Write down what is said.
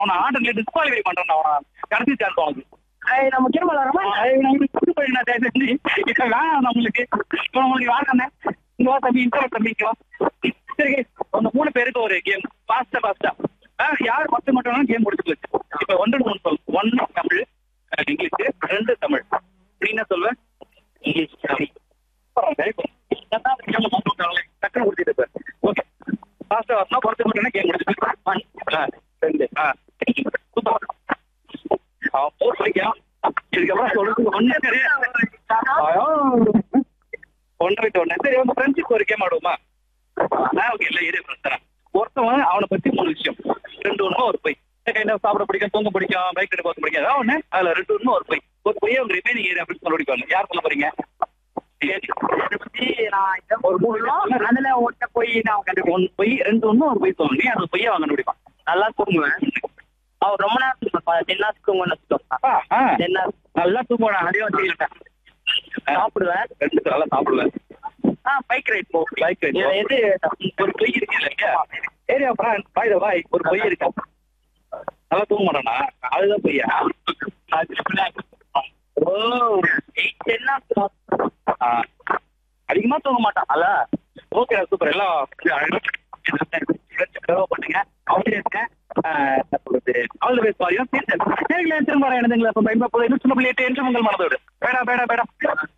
அவனை ஆர்டர்ல டிஸ்குவாலிஃபை பண்றேன் அவனை கடைசி சான்ஸ் அவனுக்கு ஏய், நம்ம கேம் விளாடுறோமா ஏய், நம்மளுக்கு புது பையன் நான் தயவு செஞ்சு. இப்ப வேணாம் நம்மளுக்கு இப்ப நம்மளுக்கு வேணாண்ணே இங்க வா தம்பி இன்டர்வல் தம்பி இங்க வா சரி அந்த மூணு பேருக்கு ஒரு கேம் ஃபாஸ்டா ஃபாஸ்டா யார் பத்து மட்டும் கேம் முடிச்சு போச்சு இப்ப ஒன்று மூணு சொல் ஒன்னு தமிழ் அஹ், இங்கிலீஷ் ரெண்டு தமிழ் நீ என்ன சொல்வ இங்கிலீஷ் சரி Very good. இதான் அந்த game ல மாத்தி விட்டாங்களே. டக்குனு கொடுத்துட்டு இருப்பாரு. Okay. Fast ஆ வரணும், பத்து மட்டும்னா game முடிச்சுட்டு. One, ஆ, ரெண்டு, ஆ. Super. ஆ, four வரைக்கும். இதுக்கப்புறம் சொல்றதுக்கு ஒண்ணே கிடையாது. ஐயோ. ஒன்றரை to ஒண்ணு. சரி உங்க ஃப்ரெண்ட்ஸுக்கு ஒரு கேம் ஆடுவோமா ஆ ஓகே இல்ல ஏரியா ஃப்ரெண்ட்ஸ் தரேன் ஒருத்தவன் அவனை பத்தி மூணு விஷயம் ரெண்டு உண்மை ஒரு பொய் கைண்ட சாப்பிட பிடிக்கும் தூங்க பிடிக்கும் பைக் ரைடு போக பிடிக்கும் அதான் ஒண்ணு அதுல ரெண்டு உண்மை ஒரு பொய் ஒரு பொய்யை உங்க ரிமைனிங் ஏரியா ஃப்ரெண்ட்ஸ் கண்டுபிடிப்பாங்க யார் சொல்ல போறீங்க இதை பத்தி நான் இந்த ஒரு மூணு நாள் அதுல ஒட்ட போய் நான் கண்டுபிடிப்பேன் ஒன் பொய் ரெண்டு ஒண்ணு ஒரு பொய் சொல்லணும் நீ அது பொய்யை அவன் கண்டுபிடிப்பான் நல்லா தூங்குவேன் அவர் ரொம்ப நேரம் தூங்குவேன் டென் ஹவர்ஸ் தூங்குவேன்னு வச்சுக்கோங்க அப்பா, ஆ, டென் ஹவர்ஸ் நல்லா தூங்குவான் அதே வச்சுக்கிட்டேன் சாப்பிடுவேன் ரெண்டு நல்லா சாப்பிடுவேன் ஆ பைக் ரைட் போ பைக் ரைட் இதுல எது ஒரு பொய் இருக்கு இல்லையா ஏரியா ஃப்ரெண்ட் பாய் பாய் ஒரு பொய் இருக்கு நல்லா தூங்க மாட்டானா அதுதான் பொய்யா ஓ எயிட் டென் ஹவர்ஸ் ஆ, அதிகமா தூங்க மாட்டான் அல்ல ஓகே சூப்பர் எல்லாம் பண்ணுங்க அவரே இருக்கேன் all the best for you நேர்ல திரும்ப வரேன் எனதுங்களா இப்ப பயன்படுத்த இன்னும் சின்ன பிள்ளையை டென்ஷன் உங்கள் மனதோடு பேடா பேடா பேடா